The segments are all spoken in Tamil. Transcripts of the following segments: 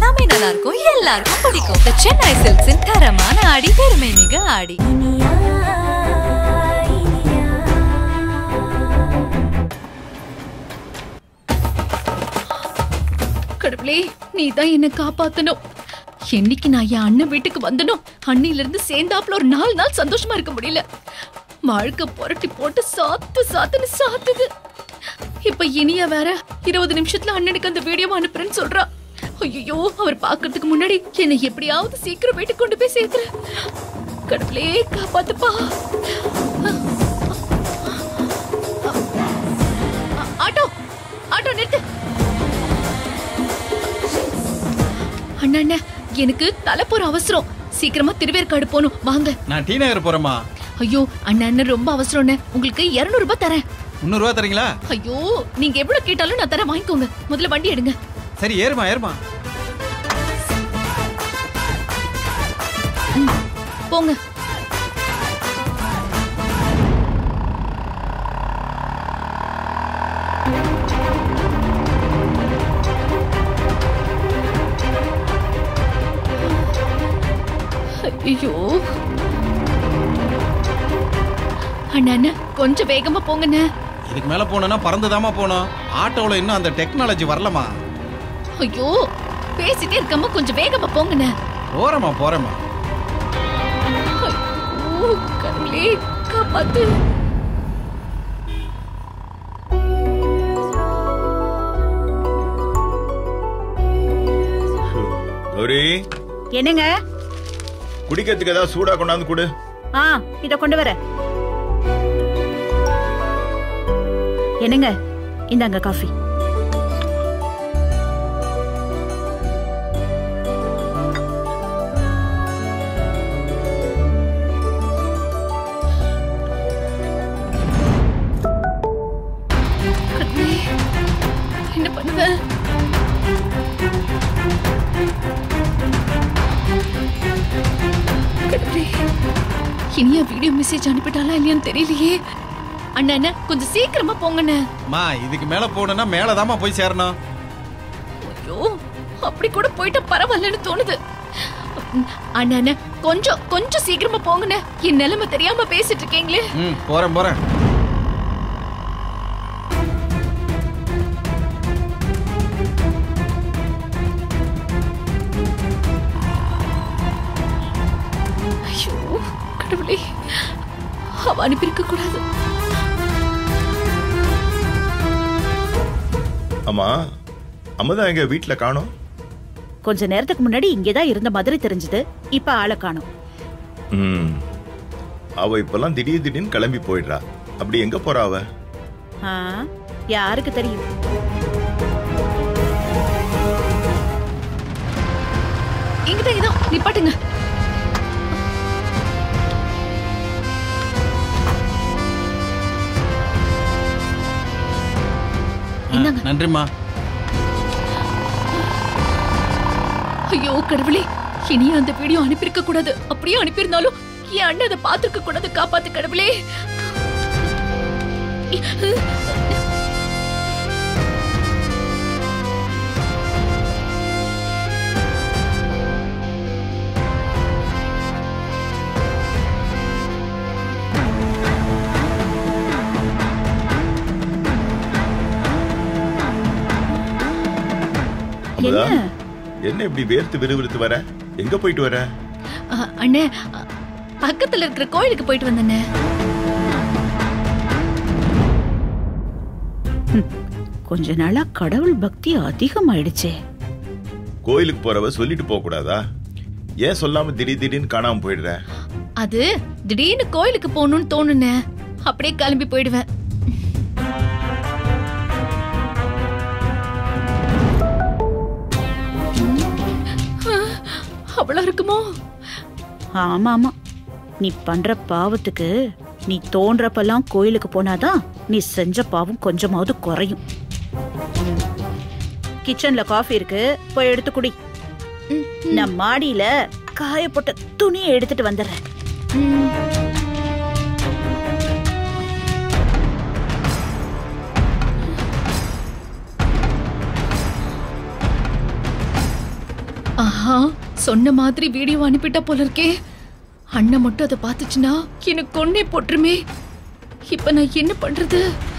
எல்லாமே நல்லா இருக்கும் எல்லாருக்கும் பிடிக்கும் The சென்னை சில்க்ஸின் தரமான ஆடி பெருமை மிக ஆடி கடவுளே நீ தான் என்ன காப்பாத்தணும் என்னைக்கு நான் என் அண்ணன் வீட்டுக்கு வந்தனோ அன்னில இருந்து சேர்ந்தாப்புல ஒரு நாலு நாள் சந்தோஷமா இருக்க முடியல வாழ்க்கை புரட்டி போட்டு சாத்து சாத்துன்னு சாத்துது இப்ப இனிய வேற இருபது நிமிஷத்துல அண்ணனுக்கு அந்த வீடியோ அனுப்புறேன்னு சொல்றா ஐயோ அவர் பாக்குறதுக்கு முன்னாடி என்னை எப்படியாவது சீக்கிரம் வீட்டுக்கு கொண்டு போய் சேர்த்துற கடவுளே காப்பாத்துப்பா ஆ- ஆட்டோ ஆட்டோ நிறுத்து அண்ணா அண்ணா எனக்கு தலை போற அவசரம் சீக்கிரமா திருவேற்காடு போகணும் வாங்க நான் டி நகர் போறேம்மா ஐயோ அண்ணா அண்ணன் ரொம்ப அவசரம்ண்ணே உங்களுக்கு 200 ரூபாய் தரேன் முந்நூறுவா தரீங்களா ஐயோ நீங்க எவ்வளவு கேட்டாலும் நான் தரேன் வாங்கிக்கோங்க முதல்ல வண்டி எடுங்க சரி ஏறுமா ஏறுமா போங்க ஐயோ அண்ணா அண்ணா கொஞ்சம் வேகமா போங்கண்ணே இதுக்கு மேல போனோம்னா பறந்துதாம்மா போனோம் ஆட்டோல இன்னும் அந்த டெக்னாலஜி வரலமா ஐயோ பேசிட்டே இருக்காம கொஞ்சம் வேகமா போங்கண்ணே போறேம்மா போறேம்மா ஐயோ, கடவுளே காப்பாத்து கௌரி என்னங்க குடிக்கிறதுக்கு ஏதாவது சூடா கொண்டாந்து கொடு ஆ இத கொண்டு வர என்னங்க இந்தாங்க காஃபி கடவுளே, என்ன பண்ணுவேன் கடவுளே, இனியா வீடியோ மெசேஜ் அனுப்பிட்டாலா இல்லையான்னு தெரியலையே அண்ணா அண்ணா கொஞ்சம் சீக்கிரமா போங்கண்ணே மா இதுக்கு மேல போகணும்னா மேலதாம்மா போய் சேரணும் ஐயோ அப்படி கூட போயிட்டா பரவாயில்லன்னு தோணுது அண்ணா அண்ணா கொஞ்சம் கொஞ்சம் சீக்கிரமா போங்கண்ணே என் நிலைமை தெரியாம பேசிட்டு இருக்கீங்களே ம் போறேன் போறேன் ஐயோ கடவுளே அவ அனுப்பியிருக்க கூடாது ஆமா அம்மதான் எங்க வீட்டுல காணோம் கொஞ்ச நேரத்துக்கு முன்னாடி இங்கதான் இருந்த மாதிரி தெரிஞ்சது இப்ப ஆளை காணோம் ம் அவ இப்பெல்லாம் திடீர் திடீர்னு கிளம்பி போயிடுறா அப்படி எங்க போறா அவ ஆ, யாருக்கு தெரியும் இங்கதான் இதோ நிப்பாட்டுங்க ஆ, இந்தாங்க. நன்றிம்மா ஐயோ கடவுளே இனி அந்த வீடியோ அனுப்பியிருக்க கூடாது அப்படியே அனுப்பியிருந்தாலும் என் அண்ணன் அதை பார்த்திருக்க கூடாது காப்பாத்து கடவுளே அமுதா என்ன என்ன இப்படி வேர்த்து விறுவிறுத்து வர எங்க போயிட்டு வர அ, அண்ணே அ, பக்கத்துல இருக்கிற கோயிலுக்கு போயிட்டு வந்தேண்ணே கொஞ்ச நாளா கடவுள் பக்தி அதிகமாயிடுச்சே கோயிலுக்கு போறவ சொல்லிட்டு போக கூடாதா ஏன் சொல்லாம திடீர் திடீர்னு காணாம போயிடுற அது திடீர்னு கோயிலுக்கு போகணும்னு தோணுனே அப்படியே கிளம்பி போயிடுவேன் அவ்வளோ இருக்குமோ ஆமா ஆமா நீ பண்ற பாவத்துக்கு நீ தோன்றப்பெல்லாம் கோயிலுக்கு போனாதான் நீ செஞ்ச பாவம் கொஞ்சமாவது குறையும் ம். கிச்சன்ல காஃபி இருக்கு போய் எடுத்து குடி ம், நான் மாடியில காயப்போட்ட துணியை எடுத்துட்டு வந்துடுறேன் ம். ஆஹா சொன்ன மாதிரி வீடியோ அனுப்பிட்டா போல இருக்கே அண்ணன் மட்டும் அதை பார்த்துச்சுன்னா எனக்கு கொன்னே போட்டுருமே இப்ப நான் என்ன பண்றது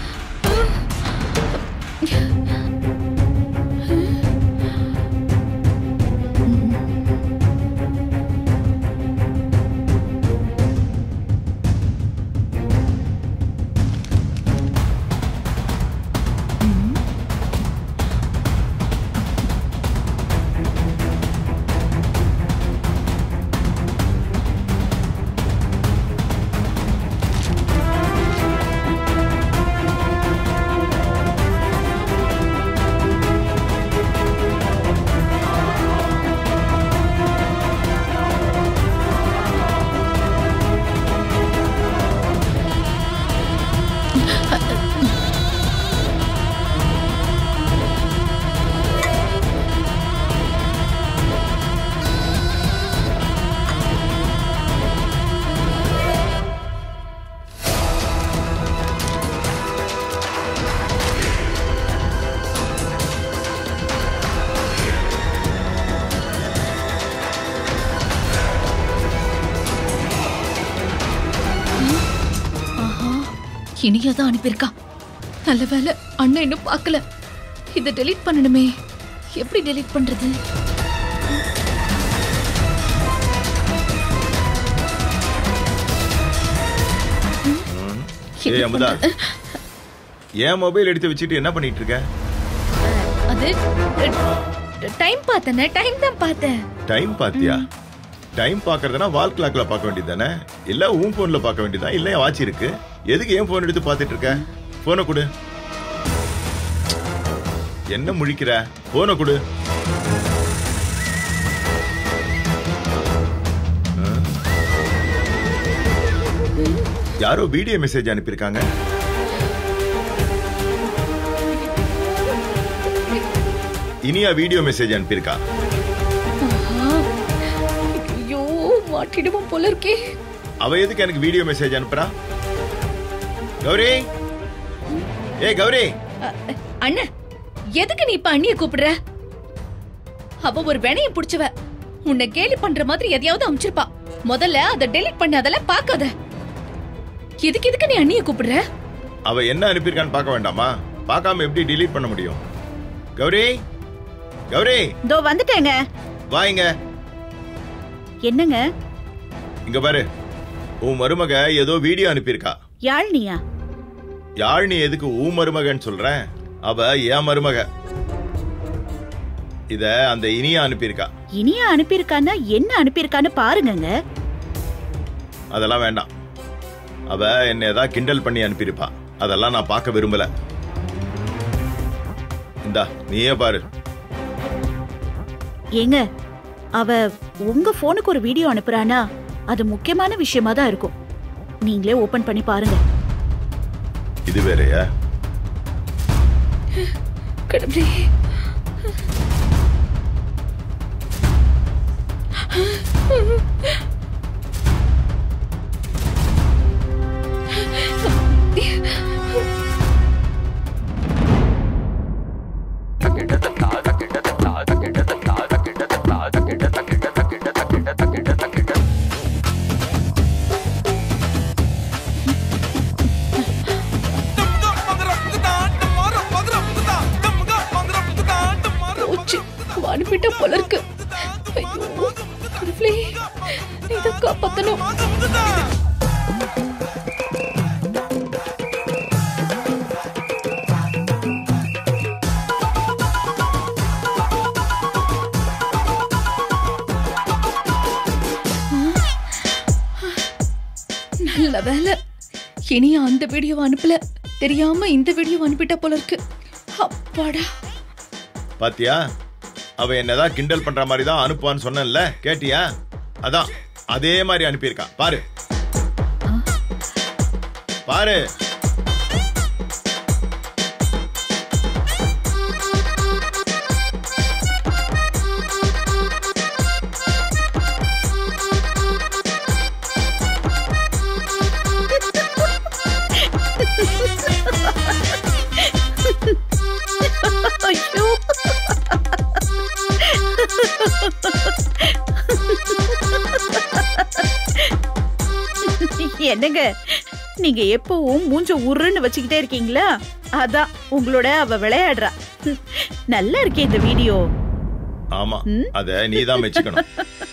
ஆஹா இனியா தான் அனுப்பியிருக்கா நல்ல வேலை அண்ணன் இன்னும் பார்க்கல இதை டெலீட் பண்ணணுமே எப்படி டெலீட் பண்றது ஏய் அமுதா என் மொபைல் எடுத்து வச்சுட்டு என்ன பண்ணிட்டு இருக்க அது டைம் பார்த்தேனே டைம் தான் பார்த்தேன் டைம் பாத்தியா டைம் பாக்குறதுனா வால் கிளாக்ல பார்க்க வேண்டியது தானே இல்ல உன் போன்ல பார்க்க வேண்டியதா இல்ல என் வாட்ச் இருக்கு எதுக்கு ஏன் போன் எடுத்து பார்த்துட்டு இருக்க போனை கொடு என்ன முழிக்கிற போனை கொடு ஆ? யாரோ வீடியோ மெசேஜ் அனுப்பியிருக்காங்க இனியா வீடியோ மெசேஜ் அனுப்பியிருக்கா ஐயோ மாட்டிடுவோம் போல இருக்கே அவ எதுக்கு எனக்கு வீடியோ மெசேஜ் அனுப்புறா கௌரி ஏய் கௌரி அ, அண்ணன் எதுக்கு நீ இப்ப அண்ணிய கூப்பிடுற அவ ஒரு வெனைய புடிச்சவ உன்னை கேலி பண்ற மாதிரி எதையாவது அமிச்சிருப்பா முதல்ல அதை டெலீட் பண்ண அதெல்லாம் பார்க்காத எதுக்கு எதுக்கு நீ அண்ணிய கூப்பிடுற அவ என்ன அனுப்பியிருக்கான்னு பார்க்க வேண்டாமா பார்க்காம எப்படி delete பண்ண முடியும் கௌரி கௌரி இதோ வந்துட்டேங்க வாங்க என்னங்க இங்க பாரு உன் மருமக ஏதோ வீடியோ அனுப்பியிருக்கா யாழ்னியா யாழ்னி எதுக்கு உன் மருமகன்னு சொல்றேன் அவ என் மருமக இத அந்த இனியா அனுப்பியிருக்கா இனியா அனுப்பியிருக்கான்னா என்ன அனுப்பியிருக்கான்னு பாருங்கங்க அதெல்லாம் வேண்டாம் அவ என்ன ஏதாவது கிண்டல் பண்ணி அனுப்பியிருப்பா அதெல்லாம் நான் பார்க்க விரும்பல இந்தா நீயே பாரு ஏங்க அவ உங்க போனுக்கு ஒரு வீடியோ அனுப்புறானா அது முக்கியமான விஷயமா தான் இருக்கும் நீங்களே ஓபன் பண்ணி பாருங்க இது வேறயா கடவுளே போச்சு அவ அனுப்பிட்ட போல இருக்கு ஐயோ கடவுளே நீ இதை காப்பாத்தணும் நல்ல வேலை இனியா அந்த வீடியோ அனுப்பல தெரியாம இந்த வீடியோ அனுப்பிட்ட போல இருக்கு அப்பாடா பாத்தியா அவ என்னதான் கிண்டல் பண்ற மாதிரி தான் அனுப்புவான்னு சொன்னேன்ல கேட்டியா அதான் அதே மாதிரி அனுப்பியிருக்கா பாரு பாரு ஐயோ என்னங்க நீங்க எப்பவும் மூஞ்ச உருன்னு வச்சுக்கிட்டே இருக்கீங்களா அதான் உங்களோட அவ விளையாடுறா நல்லா இருக்கே இந்த வீடியோ ஆமா அத நீ தான் மெச்சுக்கணும்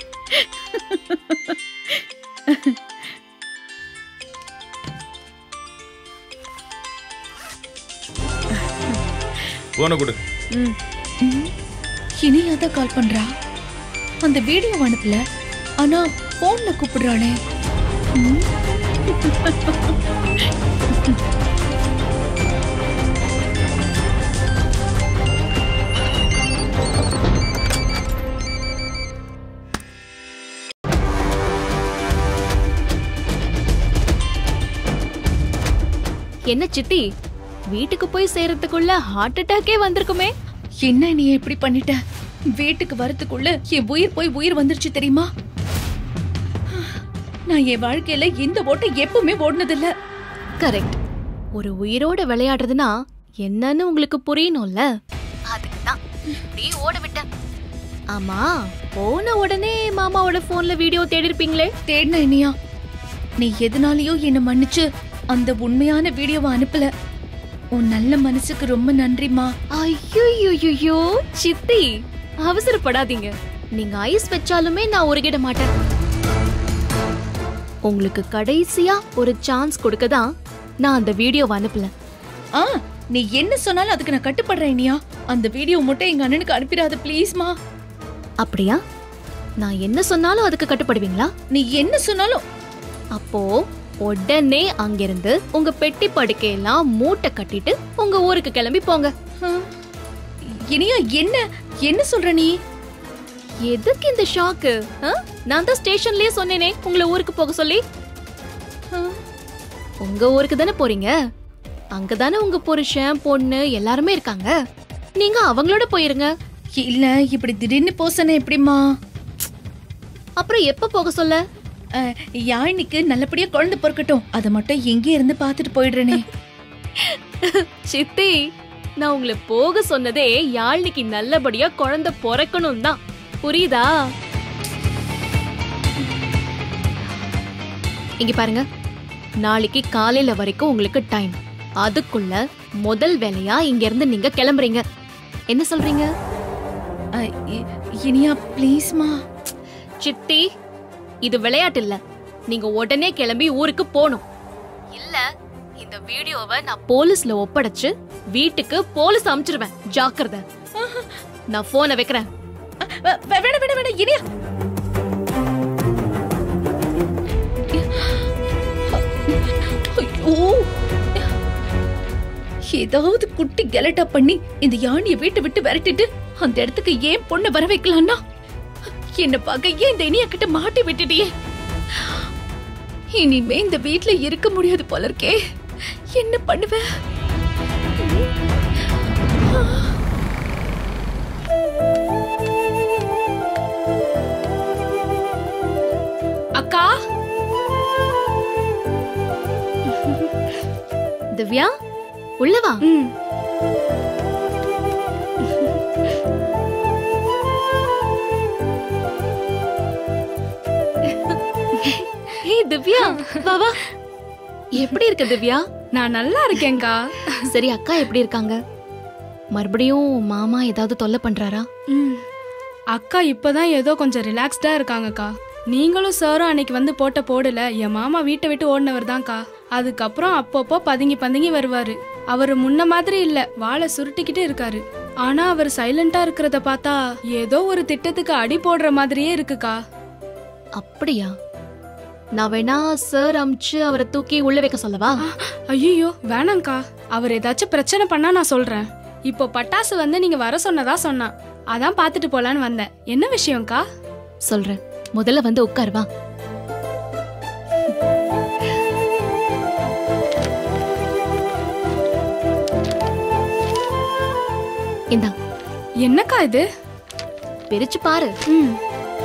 போன கொடு இனியா தான் கால் பண்றா அந்த வீடியோ அனுப்பல ஆனா போன்ல கூப்பிடுறாளே ம். என்ன சித்தி வீட்டுக்கு போய் சேர்றதுக்குள்ள ஹார்ட் அட்டாக்கே வந்திருக்குமே என்ன நீ இப்படி பண்ணிட்ட வீட்டுக்கு வரதுக்குள்ள என் உயிர் போய் உயிர் வந்துருச்சு தெரியுமா நான் என் வாழ்க்கையில இந்த ஓட்டை எப்பவுமே ஓடுனதில்ல கரெக்ட் ஒரு உயிரோட விளையாடுறதுனா என்னன்னு உங்களுக்கு புரியணும்ல அதுக்கு தான் இப்படி ஓட விட்டேன் ஆமா போன உடனே மாமாவோட போன்ல வீடியோ தேடி இருப்பீங்களே தேடின இனியா நீ எதனாலயோ என்ன மன்னிச்சு அந்த உண்மையான வீடியோவை அனுப்பல உன் நல்ல மனசுக்கு ரொம்ப நன்றிமா ஐயோ சித்தி அவசரப்படாதீங்க நீங்க ஐஸ் வச்சாலுமே நான் உருகிட மாட்டேன் உங்களுக்கு கடைசியா ஒரு சான்ஸ் கொடுக்க தான் நான் அந்த வீடியோவை அனுப்பல ஆ நீ என்ன சொன்னாலும் அதுக்கு நான் கட்டுப்படுறேன் இனியா அந்த வீடியோ மட்டும் எங்க அண்ணனுக்கு அனுப்பிடாத ப்ளீஸ்மா அப்படியா நான் என்ன சொன்னாலும் அதுக்கு கட்டுப்படுவீங்களா நீ என்ன சொன்னாலும் அப்போ உடனே அங்கிருந்து உங்க பெட்டி படுக்கையெல்லாம் மூட்டை கட்டிட்டு உங்க ஊருக்கு கிளம்பி போங்க ஆ, இனியா என்ன என்ன சொல்ற நீ எதுக்கு இந்த ஷாக்கு நான் தான் ஸ்டேஷன்லயே சொன்னேனே உங்களை ஊருக்கு போக சொல்லி ஆ, உங்க ஊருக்கு தானே போறீங்க அங்கதானே உங்க புருஷன் பொண்ணு எல்லாருமே இருக்காங்க நீங்க அவங்களோட போயிருங்க இல்ல இப்படி திடீர்னு போசன எப்படிமா அப்புறம் எப்ப போக சொல்ல அஹ், யாழினிக்கு நல்லபடியா குழந்தை பிறக்கட்டும் அதை மட்டும் எங்கே இருந்து பார்த்துட்டு போயிடுறேனே சித்தி நான் உங்களை போக சொன்னதே யாழ்னிக்கு நல்லபடியா குழந்தை பிறக்கணும் தான் புரியுதா இங்க பாருங்க நாளைக்கு காலையில வரைக்கும் உங்களுக்கு டைம் அதுக்குள்ள முதல் வேலையா இங்க இருந்து நீங்க கிளம்புறீங்க என்ன சொல்றீங்க அஹ், இ- இனியா ப்ளீஸ்மா சித்தி இது விளையாட்டு இல்ல நீங்க உடனே கிளம்பி ஊருக்கு போகணும் இல்ல இந்த வீடியோவை நான் போலீஸ்ல ஒப்படைச்சு வீட்டுக்கு போலீஸ் அனுப்பிச்சிருவேன் ஜாக்கிரதை நான் போனை வைக்கிறேன் வேணாம் வேணாம் வேணாம் இனியா ஐயோ ஏதாவது குட்டி கெலட்டா பண்ணி இந்த யானையை வீட்டை விட்டு விரட்டிட்டு அந்த இடத்துக்கு ஏன் பொண்ணை வர வைக்கலாம்னா என்ன பார்க்க ஏன் இந்த இனியா கிட்ட மாட்டி விட்டுட்டியே இனிமே இந்த வீட்ல இருக்க முடியாது போல இருக்கே என்ன பண்ணுவேன் அக்கா திவ்யா உள்ள வா ம் ஹே திவ்யா வா வா எப்படி இருக்க திவ்யா நான் நல்லா இருக்கேன்க்கா சரி அக்கா எப்படி இருக்காங்க மறுபடியும் மாமா ஏதாவது தொல்லை பண்றாரா ம் அக்கா இப்பதான் ஏதோ கொஞ்சம் ரிலாக்ஸ்டா இருக்காங்கக்கா நீங்களும் சாரும் அன்னைக்கு வந்து போட்ட போடல என் மாமா வீட்டை விட்டு ஓடினவர் தான்க்கா அதுக்கப்புறம் அப்பப்போ பதுங்கி பதுங்கி வருவாரு அவர் முன்ன மாதிரி இல்ல வாழை சுருட்டிக்கிட்டு இருக்காரு ஆனா அவர் சைலண்டா இருக்கிறத பார்த்தா ஏதோ ஒரு திட்டத்துக்கு அடி போடுற மாதிரியே இருக்குக்கா அப்படியா நான் வேணா சார் அமிச்சு அவரை தூக்கி உள்ள வைக்க சொல்லவா ஐயோ வேணாங்க்கா அவர் ஏதாச்சும் பிரச்சனை பண்ணா நான் சொல்றேன் இப்போ பட்டாசு வந்து நீங்க வர சொன்னதா சொன்னான் அதான் பார்த்துட்டு போலான்னு வந்தேன் என்ன விஷயம்க்கா சொல்றேன் முதல்ல வந்து உட்கார் வா இந்தா என்னக்கா இது பிரிச்சு பாரு ம்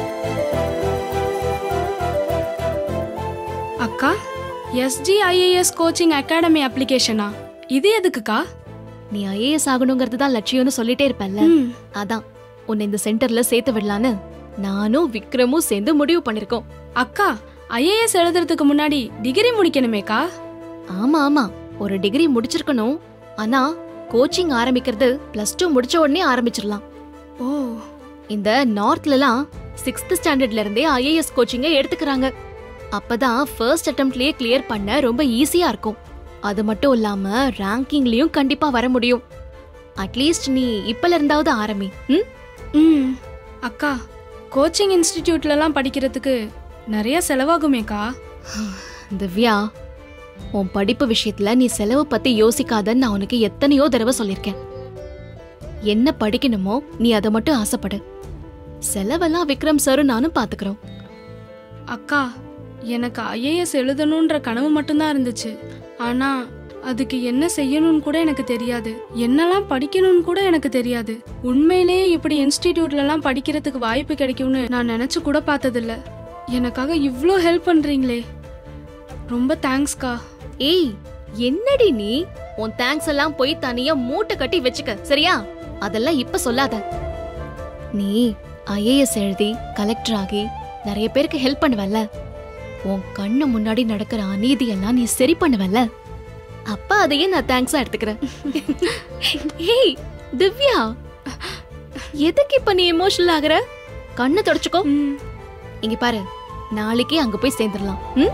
அக்கா எஸ்ஜிஐஏஎஸ் கோச்சிங் அகாடமி அப்ளிகேஷனா இது எதுக்குக்கா நீ ஐஏஎஸ் ஆகணுங்கிறது தான் லட்சியம்னு சொல்லிட்டே இருப்பல்ல ம் அதான் உன்னை இந்த சென்டர்ல சேர்த்து விடலான்னு நானும் விக்ரமும் சேர்ந்து முடிவு பண்ணிருக்கோம் அக்கா ஐஏஎஸ் எழுதுறதுக்கு முன்னாடி டிகிரி முடிக்கணுமேக்கா ஆமா ஆமா ஒரு டிகிரி முடிச்சிருக்கணும் ஆனா கோச்சிங் ஆரம்பிக்கிறது பிளஸ் டூ முடிச்ச உடனே ஆரம்பிச்சிடலாம் ஓ இந்த நார்த்லலாம் சிக்ஸ்த் ஸ்டாண்டர்ட்ல இருந்தே ஐஏஎஸ் கோச்சிங்கை எடுத்துக்கிறாங்க அப்பதான் ஃபர்ஸ்ட் அட்டம்ப்ட்லயே கிளியர் பண்ண ரொம்ப ஈஸியா இருக்கும் அது மட்டும் இல்லாம ரேங்கிங்லயும் கண்டிப்பா வர முடியும் அட்லீஸ்ட் நீ இப்பல இருந்தாவது ஆரம்பி ம் ம் அக்கா கோச்சிங் இன்ஸ்டிடியூட்லலாம் படிக்கிறதுக்கு நிறைய செலவாகுமேக்கா திவ்யா உன் படிப்பு விஷயத்துல நீ செலவு பத்தி யோசிக்காதன்னு நான் உனக்கு எத்தனையோ தடவை சொல்லிருக்கேன் என்ன படிக்கணுமோ நீ அதை மட்டும் ஆசைப்படு செலவெல்லாம் விக்ரம் சாரும் நானும் பாத்துக்கிறோம் அக்கா எனக்கு ஐஏஎஸ் எழுதணுன்ற கனவு மட்டும்தான் இருந்துச்சு ஆனா அதுக்கு என்ன செய்யணும்னு கூட எனக்கு தெரியாது என்னெல்லாம் படிக்கணும்னு கூட எனக்கு தெரியாது உண்மையிலேயே இப்படி இன்ஸ்டிடியூட்லலாம் படிக்கிறதுக்கு வாய்ப்பு கிடைக்கும்னு நான் நினைச்சு கூட பார்த்ததில்ல எனக்காக இவ்ளோ ஹெல்ப் பண்றீங்களே ரொம்ப தேங்க்ஸ்க்கா ஏய் என்னடி நீ உன் தேங்க்ஸ் எல்லாம் போய் தனியா மூட்டை கட்டி வச்சுக்க சரியா அதெல்லாம் இப்ப சொல்லாத நீ ஐஏஎஸ் எழுதி கலெக்டர் ஆகி நிறைய பேருக்கு ஹெல்ப் பண்ணுவல்ல உன் கண்ணு முன்னாடி நடக்கிற அநீதியெல்லாம் நீ சரி பண்ணுவல்ல அப்ப அதையே நான் தேங்க்ஸா எடுத்துக்கிறேன் ஏய் திவ்யா எதுக்கு இப்ப நீ எமோஷனல் ஆகுற கண்ணை தொடச்சுக்கோ ம், இங்க பாரு நாளைக்கே அங்க போய் சேர்ந்துடலாம் ம்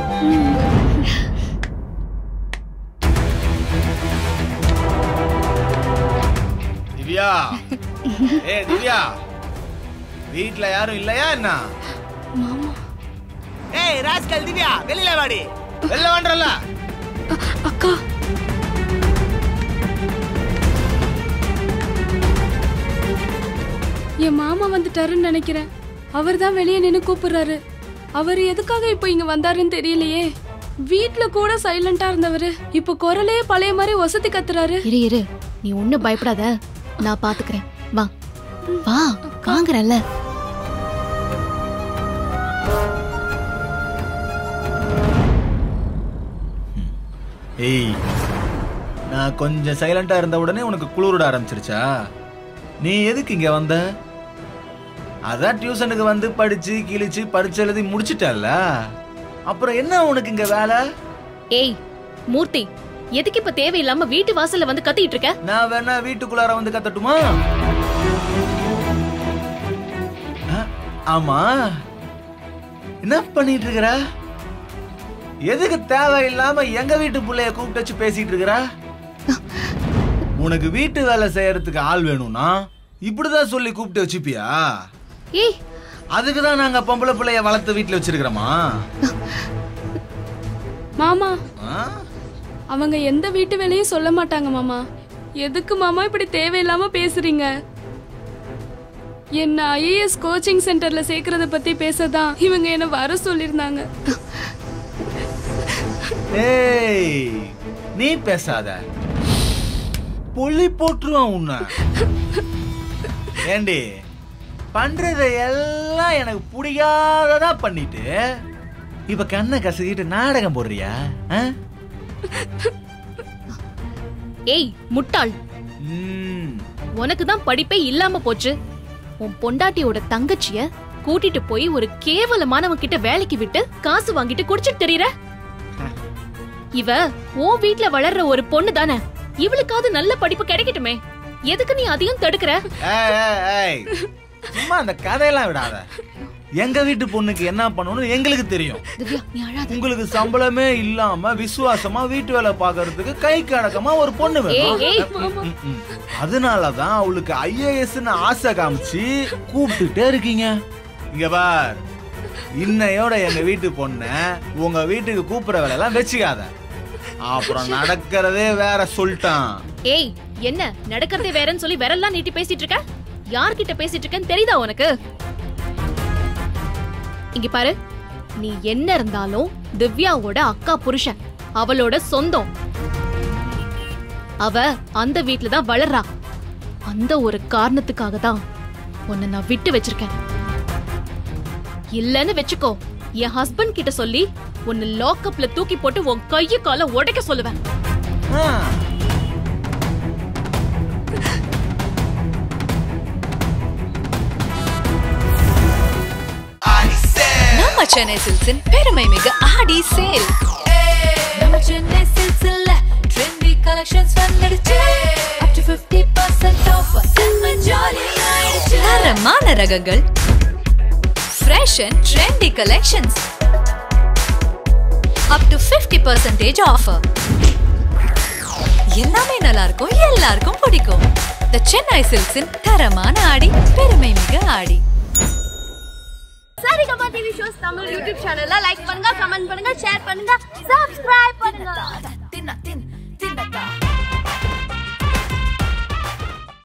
திவ்யா ஏ திவ்யா வீட்ல யாரும் இல்லையா என்ன மாமா ஏய் ராஸ்கல் திவ்யா வெளியில வாடி வெளில வாண்டறல அக்கா என் மாமா வந்துட்டாருன்னு நினைக்கிறேன் அவர் தான் வெளியே நின்னு கூப்பிடுறாரு அவர் எதுக்காக இப்போ இங்க வந்தாருன்னு தெரியலையே வீட்ல கூட சைலண்டா இருந்தவரு இப்போ குரலே பழைய மாதிரி ஒசத்தி கத்துறாரு இரு இரு நீ ஒண்ணும் பயப்படாத நான் பாத்துக்கிறேன் வா வா வாங்குறல்ல ஏய் நான் கொஞ்சம் சைலண்டா இருந்த உடனே உனக்கு குளிர்விட ஆரம்பிச்சிருச்சா நீ எதுக்கு இங்க வந்த அதான் டியூஷனுக்கு வந்து படிச்சு கிழிச்சு பரிச்சு எழுதி முடிச்சிட்டல்ல அப்புறம் என்ன உனக்கு இங்க வேலை ஏய் மூர்த்தி எதுக்கு இப்ப தேவையில்லாம வீட்டு வாசல்ல வந்து கத்திட்டு இருக்க நான் வேணா வீட்டுக்குள்ளார வந்து கத்தட்டுமா ஆ, ஆமா என்ன பண்ணிட்டு இருக்கிற எதுக்கு தேவையில்லாம எங்க வீட்டு புள்ளைய கூப்பிட்டு வச்சு பேசிட்டு இருக்கிற உனக்கு வீட்டு வேலை செய்யறதுக்கு ஆள் வேணும்னா இப்படிதான் சொல்லி கூப்பிட்டு வச்சுப்பியா ஏய் அதுக்கு தான் நாங்க பொம்பளை பிள்ளைய வளர்த்து வீட்டுல வச்சிருக்கிறோமா மாமா ஆ? அவங்க எந்த வீட்டு வேலையும் சொல்ல மாட்டாங்க மாமா எதுக்கு மாமா இப்படி தேவையில்லாம பேசுறீங்க என்ன ஐஏஎஸ் கோச்சிங் சென்டர்ல சேர்க்கறத பத்தி பேசதான் இவங்க என்ன வர சொல்லிருந்தாங்க ஏய் நீ பேசாத புள்ளி போட்டுருவான் உன்னை ஏண்டி பண்றத எல்லாம் எனக்கு பிடிக்காததா பண்ணிட்டு இப்ப கண்ணை கசக்கிட்டு நாடகம் போடுறியா ஆ? ஏய் முட்டாள் ம், உனக்கு தான் படிப்பே இல்லாம போச்சு உன் பொண்டாட்டியோட தங்கச்சிய கூட்டிட்டு போய் ஒரு கேவலமானவன் கிட்ட வேலைக்கு விட்டு காசு வாங்கிட்டு குடிச்சிட்டு தெரியற இவ உன் வீட்ல வளர்ற ஒரு பொண்ணு தானே இவளுக்காவது நல்ல படிப்பு கிடைக்கட்டுமே எதுக்கு நீ அதையும் தடுக்கிற ஏய், ஏய், ஏய். சும்மா அந்த கதையெல்லாம் விடாத எங்க வீட்டு பொண்ணுக்கு என்ன பண்ணணும்னு எங்களுக்கு தெரியும் திவ்யா நீ அழாத உங்களுக்கு சம்பளமே இல்லாம விசுவாசமா வீட்டு வேலை பாக்குறதுக்கு கை அடக்கமா ஒரு பொண்ணு ஏய் வேணும் ஏய் ம், ம். அதனாலதான் அவளுக்கு ஐஏஎஸ்னு ஆசை காமிச்சு கூப்பிட்டுட்டே இருக்கீங்க இங்க பார் இன்னையோட எங்க வீட்டு பொண்ண உங்க வீட்டுக்கு கூப்பிடுற வேலை எல்லாம் வச்சுக்காத அப்புறம் நடக்கிறதே வேற சொல்லிட்டான் ஏய் என்ன நடக்கிறதே வேறன்னு சொல்லி விரல்லாம் நீட்டி பேசிட்டு இருக்க யார்கிட்ட பேசிட்டு இருக்கேன்னு தெரியுதா உனக்கு இங்க பாரு நீ என்ன இருந்தாலும் திவ்யாவோட அக்கா புருஷன் அவளோட சொந்தம் அவ அந்த வீட்ல தான் வளர்றா அந்த ஒரு காரணத்துக்காக தான் உன்னை நான் விட்டு வச்சிருக்கேன் இல்லன்னு வெச்சுக்கோ என் ஹஸ்பண்ட் கிட்ட சொல்லி உன்னை லாக்அப்ல தூக்கி போட்டு உன் கைய கால உடைக்க சொல்லுவேன் ஆ. சென்னை சில்க்ஸின் பெருமை மிகு ஆடி சேல் நம்ம சென்னை சில்க்ஸ்ல ட்ரெண்டி கலெக்ஷன்ஸ் வந்துடுச்சு up to 50% off செம்ம ஜாலி ஆயிடுச்சு தரமான ரகங்கள் fresh and trendy collections up to 50% offer எல்லாமே நல்லா இருக்கும் எல்லாருக்கும் பிடிக்கும் த சென்னை சில்க்ஸின் தரமான ஆடி பெருமை மிகு Aadi Saregama TV shows Tamil YouTube சேனல்ல லைக் பண்ணுங்க கமெண்ட் பண்ணுங்க ஷேர் பண்ணுங்க சப்ஸ்கிரைப் பண்ணுங்க